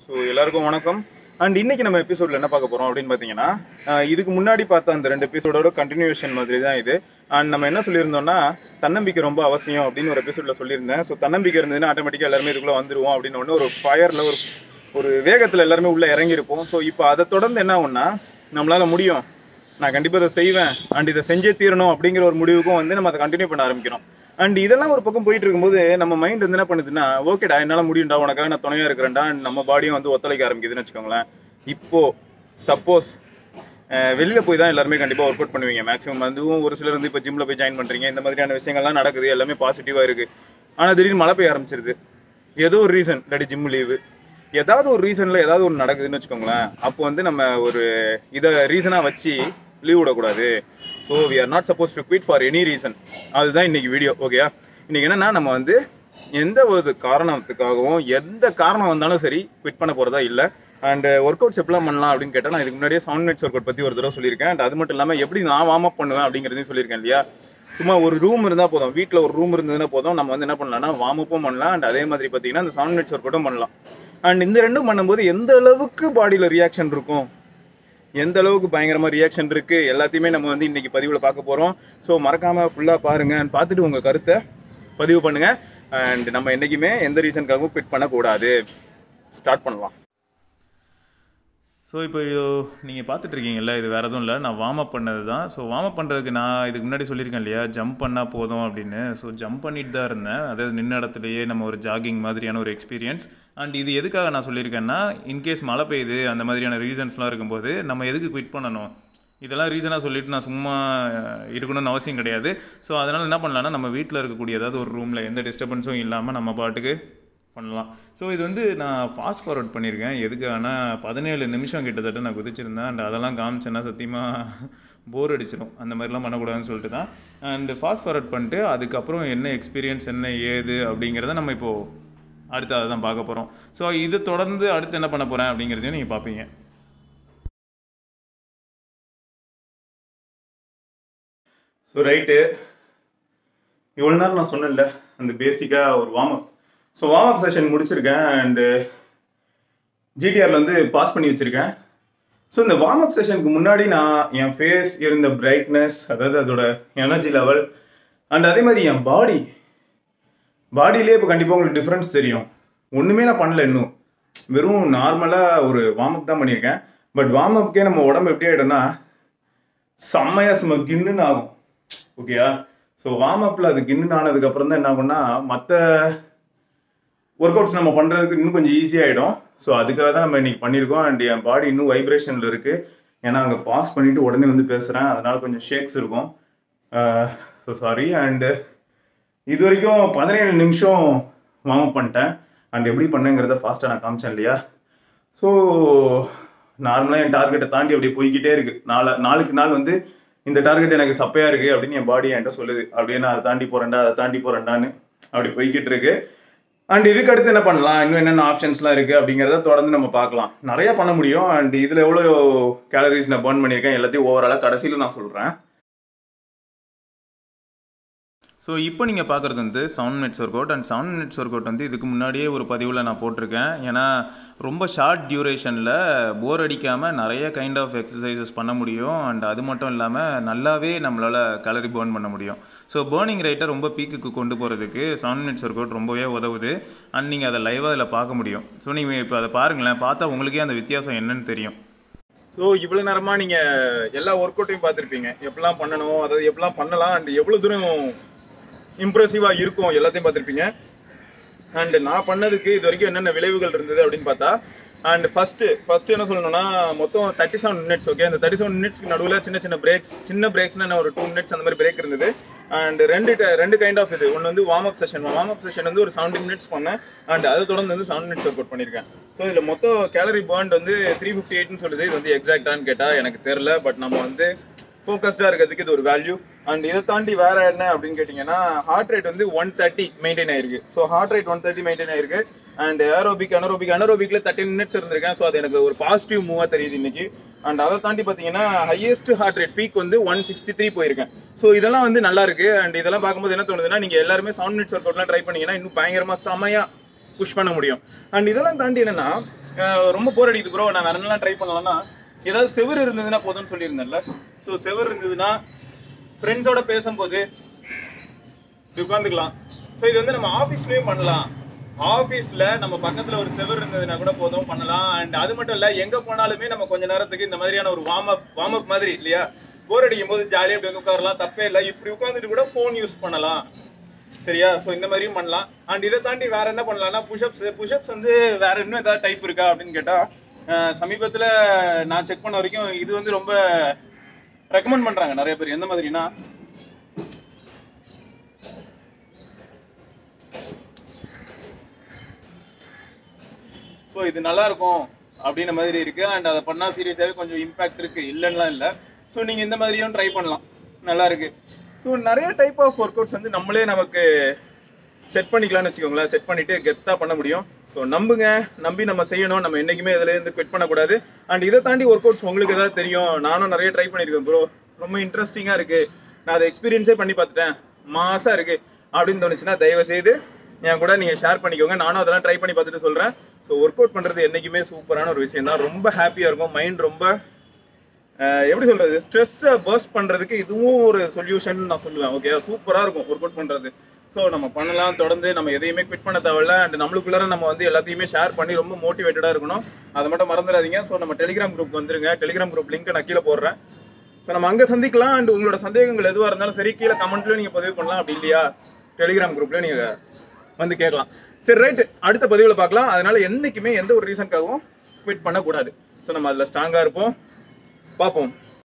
so எல்லாருக்கும் வணக்கம் and இன்னைக்கு நம்ம எபிசோட்ல என்ன பார்க்க போறோம் அப்படின்னு பார்த்தீங்கன்னா அஹ் இதுக்கு முன்னாடி பார்த்த அந்த ரெண்டு எபிசோடோட கண்டினியூஷன் மாதிரி தான் இது அண்ட் நம்ம என்ன சொல்லியிருந்தோம்னா தன்னம்பிக்கை ரொம்ப அவசியம் அப்படின்னு ஒரு எபிசோட்ல சொல்லியிருந்தேன் ஸோ தன்னம்பிக்கை இருந்ததுன்னா ஆட்டோமேட்டிக்காக எல்லாருமே இதுக்குள்ள வந்துருவோம் அப்படின்னு ஒன்று ஒரு ஃபயர்ல ஒரு ஒரு வேகத்தில் எல்லாருமே உள்ள இறங்கியிருப்போம் ஸோ இப்போ அதை தொடர்ந்து என்ன ஆகும்னா நம்மளால முடியும் நான் கண்டிப்பாக இதை செய்வேன் அண்ட் இதை செஞ்சே தீரணும் அப்படிங்கிற ஒரு முடிவுக்கும் வந்து நம்ம அதை கண்டினியூ பண்ண ஆரம்பிக்கிறோம் அண்ட் இதெல்லாம் ஒரு பக்கம் போயிட்டு இருக்கும்போது நம்ம மைண்ட் வந்து என்ன பண்ணுதுன்னா ஓகேடா என்னால் முடியும்டா உனக்காக நான் துணையாக இருக்கிறேன்டா and நம்ம பாடியும் வந்து ஒத்துழைக்க ஆரம்பிக்குதுன்னு வச்சுக்கோங்களேன் இப்போ சப்போஸ் வெளியில் போய் தான் எல்லாருமே கண்டிப்பாக ஒர்க் அவுட் பண்ணுவீங்க மேக்ஸிமம் அதுவும் ஒரு சிலர் வந்து இப்போ ஜிம்மில் போய் ஜாயின் பண்ணுறீங்க இந்த மாதிரியான விஷயங்கள்லாம் நடக்குது எல்லாமே பாசிட்டிவாக இருக்குது ஆனால் திடீர்னு மழை பெய்ய ஆரம்பிச்சிருது ஏதோ ஒரு ரீசன் இல்லாட்டி ஜிம் லீவு ஏதாவது ஒரு ரீசனில் ஏதாவது ஒன்று நடக்குதுன்னு வச்சுக்கோங்களேன் அப்போ வந்து நம்ம ஒரு இதை ரீசனாக வச்சு லீவ் விடக்கூடாது so we are not suppose to quit for any reason அதுதான் இன்னைக்கு வீடியோ ஓகேயா இன்னைக்கு என்னன்னா நம்ம வந்து எந்த ஒரு காரணத்துக்காகவும் எந்த காரணம் வந்தாலும் சரி குவிட் பண்ண போகிறதா இல்லை அண்ட் ஒர்க் அவுட்ஸ் எப்படிலாம் பண்ணலாம் அப்படின்னு கேட்டால் நான் இதுக்கு முன்னாடியே சவுண்ட் நெட்ஸ் ஒர்க் அவுட் பற்றி ஒரு தடவை சொல்லியிருக்கேன் அண்ட் அது மட்டும் இல்லாமல் எப்படி நான் வார்ம் அப் பண்ணுவேன் அப்படிங்கிறதையும் சொல்லியிருக்கேன் இல்லையா சும்மா ஒரு ரூம் இருந்தால் போதும் வீட்டில் ஒரு ரூம் இருந்ததுன்னா போதும் நம்ம வந்து என்ன பண்ணலாம்னா வார்ம் அப்பும் பண்ணலாம் அண்ட் அதே மாதிரி பார்த்தீங்கன்னா அந்த சவுண்ட் நெட்ஸ் ஒர்க் அவுட்டும் பண்ணலாம் அண்ட் இந்த ரெண்டும் பண்ணும்போது எந்த அளவுக்கு பாடியில் ரியாக்ஷன் இருக்கும் எந்த அளவுக்கு பயங்கரமாக ரியாக்ஷன் இருக்குது எல்லாத்தையுமே நம்ம வந்து இன்றைக்கி பதிவில் பார்க்க போகிறோம் ஸோ மறக்காமல் ஃபுல்லாக பாருங்கள் and பார்த்துட்டு உங்கள் கருத்தை பதிவு பண்ணுங்கள் அண்ட் நம்ம என்றைக்குமே எந்த ரீசனுக்காகவும் குவிட் பண்ணக்கூடாது ஸ்டார்ட் பண்ணலாம் ஸோ இப்போ நீங்கள் பார்த்துட்டு இருக்கீங்கல்ல இது வேறு எதுவும் இல்லை நான் வார்ம் அப் பண்ணது தான் ஸோ வார்ம் அப் பண்ணுறதுக்கு நான் இதுக்கு முன்னாடி சொல்லியிருக்கேன் இல்லையா ஜம்ப் பண்ணால் போதும் அப்படின்னு ஸோ ஜம்ப் பண்ணிட்டு தான் இருந்தேன் அதாவது நின்ன இடத்துலையே நம்ம ஒரு ஜாகிங் மாதிரியான ஒரு எக்ஸ்பீரியன்ஸ் அண்ட் இது எதுக்காக நான் சொல்லியிருக்கேன்னா இன்கேஸ் மழை பெய்யுது அந்த மாதிரியான ரீசன்ஸ்லாம் இருக்கும்போது நம்ம எதுக்கு குவிட் பண்ணணும் இதெல்லாம் ரீசனாக சொல்லிட்டு நான் சும்மா அஹ், இருக்கணும்னு அவசியம் கிடையாது ஸோ அதனால் என்ன பண்ணலாம்னா நம்ம வீட்டில் இருக்கக்கூடிய ஏதாவது ஒரு ரூமில் எந்த டிஸ்டர்பன்ஸும் இல்லாமல் நம்ம பாட்டுக்கு பண்ணலாம் ஸோ இது வந்து நான் ஃபாஸ்ட் ஃபார்வர்ட் பண்ணியிருக்கேன் எதுக்கானா பதினேழு நிமிஷம் கிட்டத்தட்ட நான் குதிச்சிருந்தேன் அண்ட் அதெல்லாம் காமிச்சேன்னா சத்தியமாக போர் அடிச்சிடும் அந்த மாதிரிலாம் பண்ணக்கூடாதுன்னு சொல்லிட்டு தான் அண்ட் ஃபாஸ்ட் ஃபார்வர்ட் பண்ணிட்டு அதுக்கப்புறம் என்ன எக்ஸ்பீரியன்ஸ் என்ன ஏது அப்படிங்கிறத நம்ம இப்போது அடுத்து அதை தான் பார்க்க போகிறோம் ஸோ இது தொடர்ந்து அடுத்து என்ன பண்ண போகிறேன் அப்படிங்கிறதையும் நீங்கள் பார்ப்பீங்க ஸோ ரைட்டு இவ்வளோ நேரம் நான் சொன்னேன்ல அந்த பேசிக்காக ஒரு warm up so warm up session முடிச்சிருக்கேன் அண்டு ஜிடிஆரில் வந்து பாஸ் பண்ணி வச்சுருக்கேன் ஸோ இந்த வார்ம் அப் செஷனுக்கு முன்னாடி நான் என் ஃபேஸ் இருந்த பிரைட்னஸ் அதாவது அதோட எனர்ஜி லெவல் அண்ட் அதே மாதிரி என் பாடி பாடியிலே இப்போ கண்டிப்பாக உங்களுக்கு டிஃப்ரென்ஸ் தெரியும் ஒன்றுமே நான் பண்ணல இன்னும் வெறும் நார்மலாக ஒரு வார்ம் அப் தான் பண்ணியிருக்கேன் பட் வார்ம் அப்க்கே நம்ம உடம்பு எப்படி ஆகிடும்னா செம்மையாக சும்மா கின்னுன்னு ஆகும் ஓகேயா ஸோ வார்ம் அப்பில் அது கின்னு ஆனதுக்கு அப்புறம் தான் என்ன ஆகும்னா மற்ற ஒர்க் அவுட்ஸ் நம்ம பண்ணுறதுக்கு இன்னும் கொஞ்சம் ஈஸியாகிடும் ஸோ அதுக்காக தான் நம்ம இன்னைக்கு பண்ணியிருக்கோம் அண்ட் என் பாடி இன்னும் வைப்ரேஷனில் இருக்குது ஏன்னா அங்கே பாஸ் பண்ணிவிட்டு உடனே வந்து பேசுகிறேன் அதனால கொஞ்சம் ஷேக்ஸ் இருக்கும் ஸோ சாரி அண்டு இது வரைக்கும் பதினேழு நிமிஷம் வார்ம் அப் பண்ணிட்டேன் அண்ட் எப்படி பண்ணேங்கிறத ஃபாஸ்ட்டாக நான் காமிச்சேன் இல்லையா ஸோ நார்மலாக என் டார்கெட்டை தாண்டி அப்படியே போய்க்கிட்டே இருக்கு நாலு நாளுக்கு நாள் வந்து இந்த டார்கெட் எனக்கு சப்பையாக இருக்குது அப்படின்னு என் பாடி என்கிட்ட சொல்லுது அப்படியே நான் அதை தாண்டி போகிறேன்டா அதை தாண்டி போகிறேன்டான்னு அப்படி போய்கிட்டு இருக்கு அண்ட் இதுக்கு அடுத்து என்ன பண்ணலாம் இன்னும் என்னென்ன ஆப்ஷன்ஸ்லாம் இருக்குது அப்படிங்கிறத தொடர்ந்து நம்ம பார்க்கலாம் நிறைய பண்ண முடியும் அண்ட் இதில் எவ்வளோ கேலரிஸ் நான் பர்ன் பண்ணியிருக்கேன் எல்லாத்தையும் ஓவராலாக கடைசியில் நான் சொல்கிறேன் ஸோ இப்போ நீங்கள் பார்க்குறது வந்து sound nets work out and sound nets work out வந்து இதுக்கு முன்னாடியே ஒரு பதிவில் நான் போட்டிருக்கேன் ஏன்னா ரொம்ப ஷார்ட் டியூரேஷனில் போர் அடிக்காமல் நிறைய கைண்ட் ஆஃப் எக்ஸசைசஸ் பண்ண முடியும் அண்ட் அது மட்டும் இல்லாமல் நல்லாவே நம்மளால் கலரி பேர்ன் பண்ண முடியும் ஸோ பேர்னிங் ரேட்டை ரொம்ப பீக்குக்கு கொண்டு போகிறதுக்கு சவுண்ட் நெட்ஸ் ஒர்க் அவுட் ரொம்பவே உதவுது அண்ட் நீங்கள் அதை லைவாக அதில் பார்க்க முடியும் ஸோ நீங்கள் இப்போ அதை பாருங்களேன் பார்த்தா உங்களுக்கே அந்த வித்தியாசம் என்னன்னு தெரியும் ஸோ இவ்வளோ நேரமாக நீங்கள் எல்லா ஒர்க் அவுட்டையும் பார்த்துருப்பீங்க எப்படிலாம் பண்ணணும் அதாவது எப்படிலாம் பண்ணலாம் அண்ட் எவ்வளோ தூரம் இம்ப்ரெசிவாக இருக்கும் எல்லாத்தையும் பார்த்துருப்பீங்க அண்ட் நான் பண்ணதுக்கு இது வரைக்கும் என்னென்ன விளைவுகள் இருந்தது அப்படின்னு பார்த்தா அண்ட் ஃபஸ்ட்டு ஃபஸ்ட்டு என்ன சொல்லணும்னா மொத்தம் தேர்ட்டி செவன் மினிட்ஸ் ஓகே அந்த தேர்ட்டி செவன் மினிட்ஸ்க்கு நடுவில் சின்ன சின்ன பிரேக்ஸ் சின்ன பிரேக்ஸ்னா ஒரு டூ மினிட்ஸ் அந்த மாதிரி பிரேக் இருந்தது அண்ட் ரெண்டு ti- ரெண்டு கைண்ட் ஆஃப் இது ஒன்று வந்து warm up session warm up session வந்து ஒரு செவன்டி மினிட்ஸ் பண்ணேன் அண்ட் அதை தொடர்ந்து வந்து செவன் மினிட்ஸ் ஒர்க் அவுட் பண்ணியிருக்கேன் ஸோ இதில் மொத்தம் கேலரி பேர்ன் வந்து த்ரீ ஃபிஃப்டி எயிட்னு சொல்லுது இது வந்து எக்ஸாக்டான்னு கேட்டால் எனக்கு தெரில பட் நம்ம வந்து ஃபோக்கஸ்டாக இருக்கிறதுக்கு இது ஒரு வேல்யூ அண்ட் இதை தாண்டி வேற என்ன அப்படின்னு கேட்டிங்கன்னா ஹார்ட் ரேட் வந்து ஒன் தேர்ட்டி மெயின்டைன் ஆயிருக்கு so heart rate one thirty maintain ஆயிருக்கு அண்ட் ஏரோபிக் அனரோபிக் அனரோபிக்ல தேர்ட்டி மினிட்ஸ் இருந்திருக்கேன் ஸோ அது எனக்கு ஒரு பாசிட்டிவ் மூவாக தெரியுது இன்னைக்கு அண்ட் அதை தாண்டி பார்த்தீங்கன்னா ஹையஸ்ட் ஹார்ட் ரேட் பீக் வந்து ஒன் சிக்ஸ்டி த்ரீ போயிருக்கேன் ஸோ இதெல்லாம் வந்து நல்லா இருக்கு அண்ட் இதெல்லாம் பார்க்கும்போது என்ன தோணுதுன்னா நீங்கள் எல்லாருமே செவன் மினிட்ஸ் ஒர்க் அவுட்லாம் ட்ரை பண்ணீங்கன்னா இன்னும் பயங்கரமாக செமையா புஷ் பண்ண முடியும் அண்ட் இதெல்லாம் தாண்டி என்னன்னா அஹ் ரொம்ப போர் அடிக்குது ப்ரோ நான் வேற என்னலாம் ட்ரை பண்ணலாம்னா ஏதாவது செவர் இருந்ததுன்னா போதும்னு சொல்லியிருந்தேன்ல ஸோ செவர் இருந்ததுன்னா ஃப்ரெண்ட்ஸோட பேசும்போது இப்படி உட்காந்துக்கலாம் ஸோ இது வந்து நம்ம ஆஃபீஸ்லயும் பண்ணலாம் ஆஃபீஸ்ல நம்ம பக்கத்துல ஒரு செவர் இருந்ததுன்னா கூட போதும் பண்ணலாம் அண்ட் அது மட்டும் இல்ல எங்க போனாலுமே நம்ம கொஞ்ச நேரத்துக்கு இந்த மாதிரியான ஒரு வார்ம் அப் வார்ம் அப் மாதிரி இல்லையா போர் அடிக்கும் போது ஜாலியாக இப்படி வந்து உட்காரலாம் தப்பே இல்லை இப்படி உட்காந்துட்டு கூட ஃபோன் யூஸ் பண்ணலாம் சரியா ஸோ இந்த மாதிரியும் பண்ணலாம் அண்ட் இதை தாண்டி வேற என்ன பண்ணலாம்னா புஷ்அப்ஸ் புஷ்அப்ஸ் வந்து வேற இன்னும் ஏதாவது டைப் இருக்கா அப்படின்னு கேட்டா அஹ், சமீபத்துல நான் செக் பண்ண வரைக்கும் இது வந்து ரொம்ப ரெக்கமெண்ட் பண்றாங்க நிறைய பேர் எந்த மாதிரினா ஸோ இது நல்லா இருக்கும் அப்படின்ற மாதிரி இருக்கு அண்ட் அதை பண்ணா சீரியஸாகவே கொஞ்சம் இம்பாக்ட் இருக்கு இல்லைன்னுலாம் இல்லை ஸோ நீங்க இந்த மாதிரியும் ட்ரை பண்ணலாம் நல்லா இருக்கு ஸோ நிறைய டைப் ஆஃப் ஒர்க் அவுட்ஸ் வந்து நம்மளே நமக்கு செட் பண்ணிக்கலாம்னு வச்சுக்கோங்களேன் செட் பண்ணிட்டு கெத்தா பண்ண முடியும் ஸோ நம்புங்க நம்பி நம்ம செய்யணும் நம்ம என்னைக்குமே இதுல இருந்து குவிட் பண்ணக்கூடாது அண்ட் இதை தாண்டி ஒர்க் அவுட்ஸ் உங்களுக்கு ஏதாவது தெரியும் நானும் நிறைய ட்ரை பண்ணியிருக்கேன் ப்ரோ ரொம்ப இன்ட்ரெஸ்டிங்கா இருக்கு நான் அதை எக்ஸ்பீரியன்ஸே பண்ணி பார்த்துட்டேன் மாசா இருக்கு அப்படின்னு தோணுச்சுன்னா தயவு செய்து என் கூட நீங்க ஷேர் பண்ணிக்கோங்க நானும் அதெல்லாம் ட்ரை பண்ணி பார்த்துட்டு சொல்றேன் ஸோ ஒர்க் அவுட் பண்றது என்னைக்குமே சூப்பரான ஒரு விஷயம் தான் ரொம்ப ஹாப்பியா இருக்கும் மைண்ட் ரொம்ப அஹ், எப்படி சொல்றது ஸ்ட்ரெஸ்ஸை பர்ஸ்ட் பண்றதுக்கு இதுவும் ஒரு சொல்யூஷன் நான் சொல்லுவேன் ஓகே சூப்பரா இருக்கும் ஒர்க் அவுட் பண்றது ஸோ நம்ம பண்ணலாம் தொடர்ந்து நம்ம எதையுமே குவிட் பண்ண தேவையில்ல அண்ட் நம்மளுக்குள்ளார நம்ம வந்து எல்லாத்தையுமே ஷேர் பண்ணி ரொம்ப மோட்டிவேட்டடா இருக்கணும் அதை மட்டும் மறந்துடாதீங்க ஸோ நம்ம டெலிகிராம் குரூப் வந்துருங்க டெலிகிராம் குரூப் லிங்க் நான் கீழே போடுறேன் ஸோ நம்ம அங்கே சந்திக்கலாம் அண்ட் உங்களோட சந்தேகங்கள் எதுவாக இருந்தாலும் சரி கீழே கமெண்ட்லயும் நீங்கள் பதிவு பண்ணலாம் அப்படி இல்லையா டெலிகிராம் குரூப்ல நீங்கள் வந்து கேட்கலாம் சரி ரைட் அடுத்த பதிவில் பார்க்கலாம் அதனால என்னைக்குமே எந்த ஒரு ரீசனுக்காகவும் குவிட் பண்ணக்கூடாது ஸோ நம்ம அதில் ஸ்ட்ராங்காக இருப்போம் பார்ப்போம்